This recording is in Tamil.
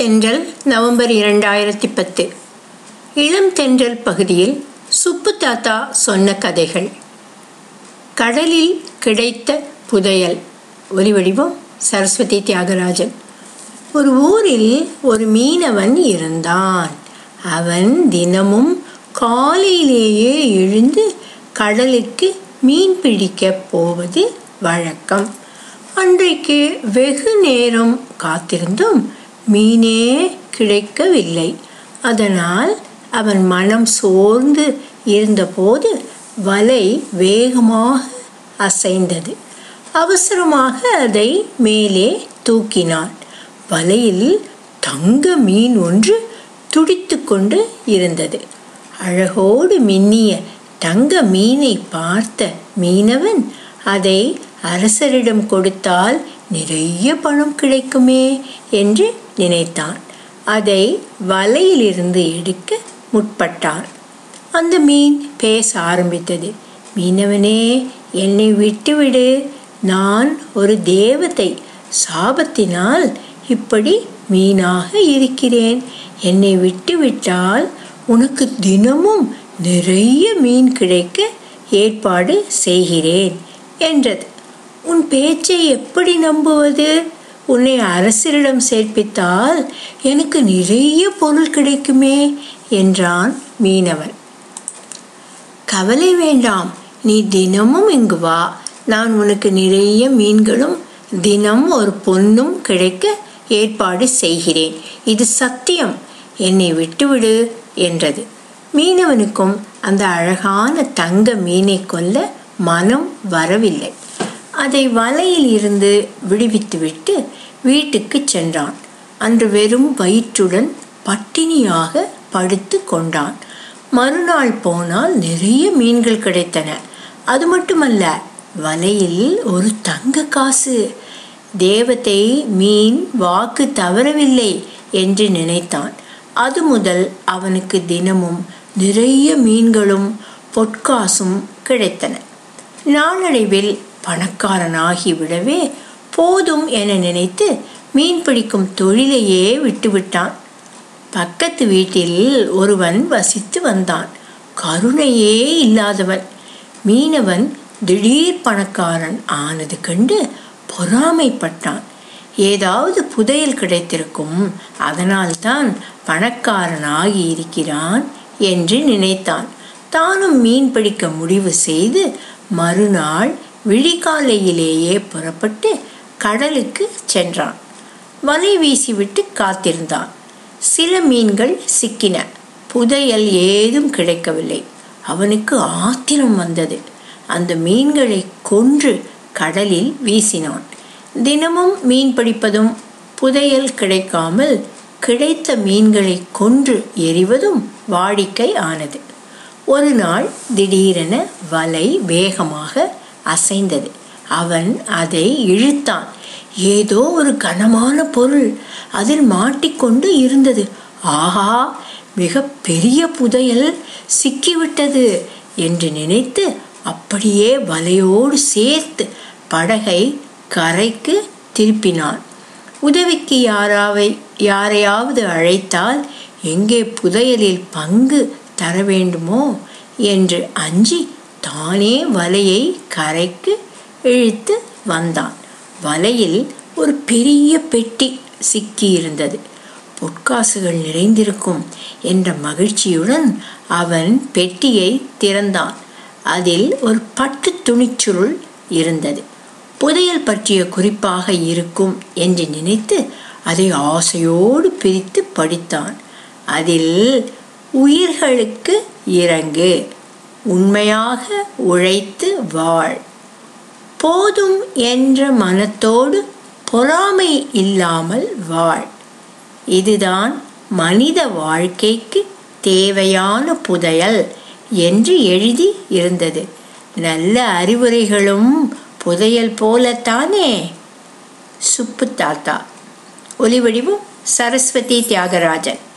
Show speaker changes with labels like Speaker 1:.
Speaker 1: தென்றல் நவம்பர் இரண்டாயிரத்தி பத்து இளம் தென்றல் பகுதியில் சுப்பு தாத்தா சொன்ன கதைகள் கடலில் கிடைத்த புதையல் ஒலிவடிவம் சரஸ்வதி தியாகராஜன் ஒரு ஊரில் ஒரு மீனவன் இருந்தான் அவன் தினமும் காலையிலேயே எழுந்து கடலுக்கு மீன் பிடிக்கப் போவது வழக்கம் அன்றைக்கு வெகு நேரம் காத்திருந்தும் மீனே கிடைக்கவில்லை அதனால் அவன் மனம் சோர்ந்து இருந்தபோது வலை வேகமாக அசைந்தது அவசரமாக அதை மேலே தூக்கினான் வலையில் தங்க மீன் ஒன்று துடித்து கொண்டு இருந்தது அழகோடு மின்னிய தங்க மீனை பார்த்த மீனவன் அதை அரசரிடம் கொடுத்தால் நிறைய பணம் கிடைக்குமே என்று நினைத்தான் அதை வலையிலிருந்து எடுக்க முற்பட்டான் அந்த மீன் பேச ஆரம்பித்தது மீனவனே என்னை விட்டுவிடு நான் ஒரு தேவதை சாபத்தினால் இப்படி மீனாக இருக்கிறேன் என்னை விட்டுவிட்டால் உனக்கு தினமும் நிறைய மீன் கிடைக்க ஏற்பாடு செய்கிறேன் என்றது உன் பேச்சை எப்படி நம்புவது உன்னை அரசரிடம் சேர்ப்பித்தால் எனக்கு நிறைய பொருள் கிடைக்குமே என்றான் மீனவன் கவலை வேண்டாம் நீ தினமும் இங்கு வா நான் உனக்கு நிறைய மீன்களும் தினம் ஒரு பொன்னும் கிடைக்க ஏற்பாடு செய்கிறேன் இது சத்தியம் என்னை விட்டுவிடு என்றது மீனவனுக்கும் அந்த அழகான தங்க மீனை கொல்ல மனம் வரவில்லை அதை வலையில் இருந்து விடுவித்துவிட்டு வீட்டுக்கு சென்றான் அன்று வெறும் வயிற்றுடன் பட்டினியாக படுத்து கொண்டான் மறுநாள் போனால் நிறைய மீன்கள் கிடைத்தன அது மட்டுமல்ல வலையில் ஒரு தங்க காசு தேவத்தை மீன் வாக்கு தவறவில்லை என்று நினைத்தான் அது முதல் அவனுக்கு தினமும் நிறைய மீன்களும் பொற்காசும் கிடைத்தன நாளடைவில் பணக்காரனாகி விடவே போதும் என நினைத்து மீன் பிடிக்கும் தொழிலையே விட்டுவிட்டான் பக்கத்து வீட்டில் ஒருவன் வசித்து வந்தான் கருணையே இல்லாதவன் மீனவன் திடீர் பணக்காரன் ஆனது கண்டு பொறாமைப்பட்டான் ஏதாவது புதையல் கிடைத்திருக்கும் அதனால்தான் பணக்காரனாகி இருக்கிறான் என்று நினைத்தான் தானும் மீன் பிடிக்க முடிவு செய்து மறுநாள் விழிகாலையிலேயே புறப்பட்டு கடலுக்கு சென்றான் வலை வீசிவிட்டு காத்திருந்தான் சில மீன்கள் சிக்கின புதையல் ஏதும் கிடைக்கவில்லை அவனுக்கு ஆத்திரம் வந்தது அந்த மீன்களை கொன்று கடலில் வீசினான் தினமும் மீன் பிடிப்பதும் புதையல் கிடைக்காமல் கிடைத்த மீன்களை கொன்று எறிவதும் வாடிக்கை ஆனது ஒரு நாள் திடீரென வலை வேகமாக அசைந்தது அவன் அதை இழுத்தான் ஏதோ ஒரு கனமான பொருள் அதில் மாட்டிக்கொண்டு இருந்தது ஆஹா மிக பெரிய புதையல் சிக்கிவிட்டது என்று நினைத்து அப்படியே வலையோடு சேர்த்து படகை கரைக்கு திருப்பினான் உதவிக்கு யாராவை யாரையாவது அழைத்தால் எங்கே புதையலில் பங்கு தர வேண்டுமோ என்று அஞ்சி தானே வலையை கரைக்கு இழுத்து வந்தான் வலையில் ஒரு பெரிய பெட்டி சிக்கியிருந்தது பொற்காசுகள் நிறைந்திருக்கும் என்ற மகிழ்ச்சியுடன் அவன் பெட்டியை திறந்தான் அதில் ஒரு பட்டு துணிச்சுருள் இருந்தது புதையல் பற்றிய குறிப்பாக இருக்கும் என்று நினைத்து அதை ஆசையோடு பிரித்து படித்தான் அதில் உயிர்களுக்கு இறங்கு உண்மையாக உழைத்து வாழ் போதும் என்ற மனத்தோடு பொறாமை இல்லாமல் வாழ் இதுதான் மனித வாழ்க்கைக்கு தேவையான புதையல் என்று எழுதி இருந்தது நல்ல அறிவுரைகளும் புதையல் போலத்தானே சுப்பு தாத்தா ஒலிவடிவும் சரஸ்வதி தியாகராஜன்